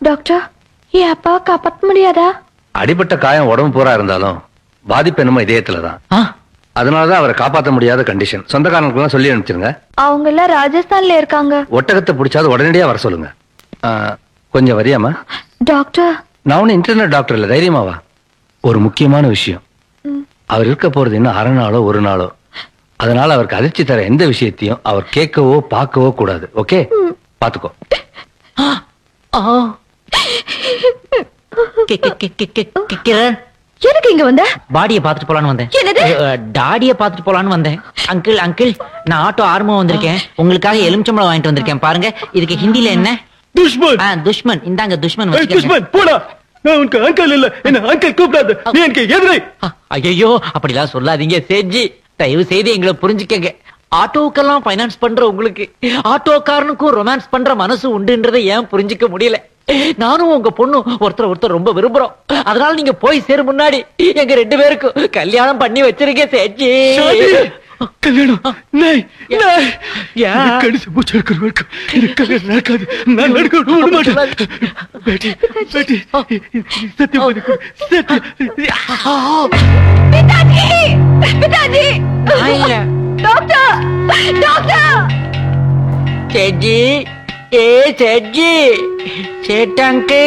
Doctor என் அப்பாவை காப்பாற்ற முடியாதா அடிபட்ட காயம் உடம்பு பூரா இருந்தாலும் பாதிப்பு என்னமோ இதயத்துல தான் ஆ, அதனாலதான் அவரை காப்பாற்ற முடியாத கண்டிஷன் சொந்தக்காரங்களுக்குலாம் சொல்லி அனுப்பிச்சிருங்க அவங்க எல்லாம் ராஜஸ்தான்ல இருக்காங்க ஒட்டகத்தை பிடிச்சாது உடனடியா வர சொல்லுங்க ஆ, கொஞ்சம் வரியாமா டாக்டர் நான் ஒன்னும் இன்டர்நெட் டாக்டர் இல்ல தைரியமாவா ஒரு முக்கியமான விஷயம் ம். அவர் இருக்க போறது இன்னும் அரை நாளோ ஒரு நாளோ அதனால அவருக்கு அதிர்ச்சி தர எந்த விஷயத்தையும் அவர் கேட்கவோ பார்க்கவோ கூடாது ஓகே பாத்துக்கோ ஆ. கி- கி- கி- கி- கி- கி- கிரண் எதுக்கு இங்க வந்த பாடியை பார்த்துட்டு போலான்னு வந்தேன் என்னது? அஹ், டாடியை பார்த்துட்டு போலான்னு வந்தேன் அங்கிள் அங்கிள் நான் ஆட்டோ ஆர்வம் வந்திருக்கேன் உங்களுக்காக எலுமிச்சம்பழம் வாங்கிட்டு வந்திருக்கேன் பாருங்க இதுக்கு ஹிந்தில என்ன துஷ்மன் ஆ, துஷ்மன் இந்தாங்க துஷ்மன் ஏய், வச்சுக்கங்க. துஷ்மன் போடா நான் உனக்கு அங்கிள் இல்ல என்ன அங்கிள் கூப்பிடாத நீ எனக்கு எதிரை ஆ, ஐயையோ அப்படிலாம் சொல்லாதீங்க சேஜி தயவு செய்து எங்களை புரிஞ்சுக்கங்க ஆட்டோக்கெல்லாம் ஃபைனான்ஸ் பண்ற உங்களுக்கு ஆட்டோக்காரனுக்கும் ரொமான்ஸ் பண்ற மனசு உண்டுன்றதை ஏன் புரிஞ்சுக்க முடியல நானும் உங்க பொண்ணு ஒருத்தர் ஒருத்தர் ரொம்ப விரும்புறோம் அதனால நீங்க போய் சேர முன்னாடி எங்க ரெண்டு பேருக்கும் கல்யாணம் பண்ணி வச்சிருக்கேன் சேஜி ஷாதி கல்யாணம் நாய் நாய் ஏன்? எனக்கு கடிச்சு மூச்சு எடுக்கிற வரைக்கும் எனக்கு கல்யாணம் நடக்காது நான் நடக்க விட மாட்டேன் பேட்டி பேட்டி சத்தியம் பண்ணி கொடு சத்தியம் பிதாஜி பிதாஜி நான் இல்ல. டாக்டர் டாக்டர் சேஜி ஏ சேஜி சேட்டாங்கே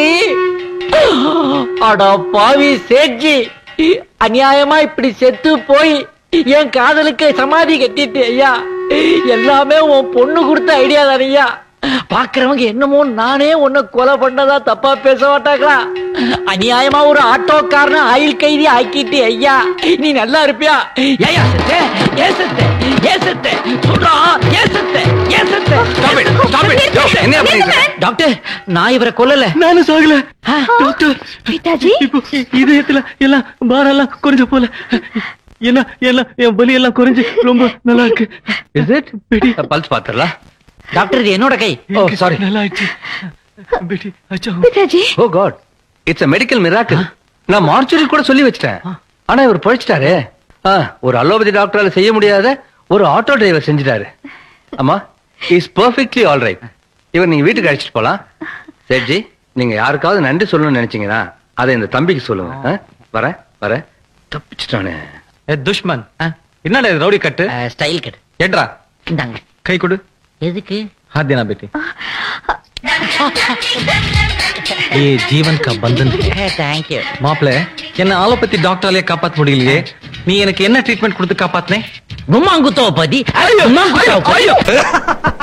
அட பாவி சேஜி அநியாயமா இப்படி செத்து போய் என் காதலுக்கு சமாதி கட்டிட்டு ஐயா எல்லாமே உன் பொண்ணு கொடுத்த ஐடியா தானையா பாக்குறவங்க என்னமோ நானே உன்னை கொலை பண்ணதா தப்பா பேச மாட்டாங்களா அநியாயமா ஒரு ஆட்டோக்காரன ஆயில் கைதி ஆக்கிட்டு ஐயா நீ நல்லா இருப்பியா ஏயா செத்த ஏன் செத்த ஏன் செத்த சொல்றா ஏன் செத்த ஏன் செத்த என்ன பண்ணிட்டு இருக்க? டாக்டர் நான் இவரை கொல்லல நானும் சாகல டாக்டர் பிதாஜி இப்போ இதயத்துல எல்லாம் பாரெல்லாம் குறைஞ்ச போல என்ன எல்லாம் என் வலி எல்லாம் குறைஞ்சு ரொம்ப நல்லா இருக்கு இஸ் இட் பேட்டி பல்ஸ் பாத்துறலாம் டாக்டர் இது என்னோட கை ஓ சாரி நல்லா ஆயிடுச்சு பேட்டி அச்சா பிதாஜி oh God it's a medical miracle நான் மார்ச்சுரி கூட சொல்லி வச்சிட்டேன் ஆனா இவர் பழிச்சிட்டாரே ஆ, ஒரு அலோபதி டாக்டரால செய்ய முடியாத ஒரு ஆட்டோ டிரைவர் செஞ்சுட்டாரு அம்மா இஸ் பெர்ஃபெக்ட்லி ஆல் ரைட் இவர் நீங்க வீட்டுக்கு அழைச்சிட்டு போலாம் சேட்ஜி நீங்க யாருக்காவது நன்றி சொல்லணும்னு நினைச்சீங்கன்னா அதை இந்த தம்பிக்கு சொல்லுங்க ஆ? வரேன் வரேன் தப்பிச்சிட்டானே ஏ துஷ்மன் என்னடா இது ரவுடி கட்டு ஸ்டைல் கட் ஏட்ரா இந்தாங்க கை கொடு எதுக்கு हाथ देना बेटी ये जीवन का बंधन है தேங்க்யூ மாப்பிள்ள என்ன ஆலோபதி டாக்டராலே காப்பாத்த முடியலையே நீ எனக்கு என்ன ட்ரீட்மெண்ட் கொடுத்து காப்பாத்தினே கும்மாங்குத்தோ பதி கும்மாங்குத்தோ பதி